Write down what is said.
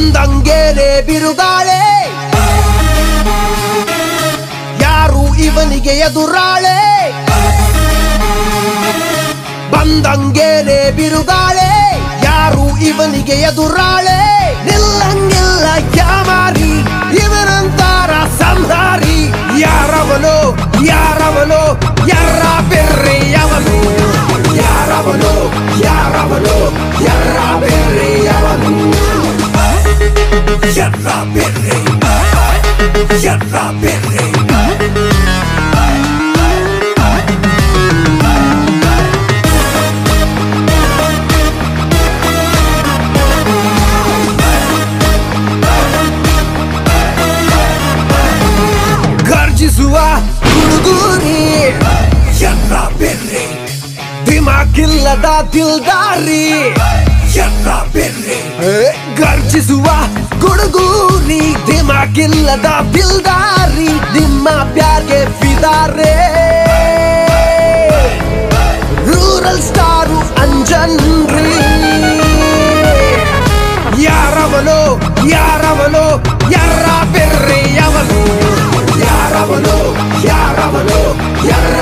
ಬಂದಂಗೇನೆ ಬಿರುಗಾಳೆ ಯಾರು ಇವನಿಗೆ ಎದುರಾಳೆ ಬಂದಂಗೇನೆ ಬಿರುಗಾಳೆ ಯಾರು ಇವನಿಗೆ ಎದುರಾಳೆ ನಿಲ್ಲಂಗಿಲ್ಲ ಯಾಮಾರಿ ಇವನಂತಾರ ಸಂಹಾರಿ ಯಾರವನೋ ಯಾರವನೋ ಯಾರ ಬೆರ್ರಿ ಅವನು ಯಾರವನೋ ಯಾರವನೋ ಯಾರ ಬೆರ್ರಿ ಅವನು ಯಾರ ಬೆರ್ರಿ ಯಾರ ಬೆರ್ರಿ ಗರ್ಜಿಸುವ ಹುಡುಗೂರಿ ಎನ್ನ ಬೆರ್ರಿ ದಿಮಾಕಿಲ್ಲದ ದಿಲ್ದಾರಿ ಎನ್ನ ಬೆರ್ರಿ ಗರ್ಜಿಸುವ ಗುಡುಗೂರಿ ದಿಮಾಕಿಲ್ಲದ ದಿಲ್ದಾರಿ ನಿಮ್ಮ ಪ್ಯಾರ್ಗೆ ಫಿದಾರೆ ರೂರಲ್ ಸ್ಟಾರು ಅಂಜನ್ರಿ ಯಾರವನೋ ಯಾರವನೋ ಯಾರ ಬೆರ್ರಿ ಅವನು ಯಾರವನೋ ಯಾರವನೋ ಯಾರ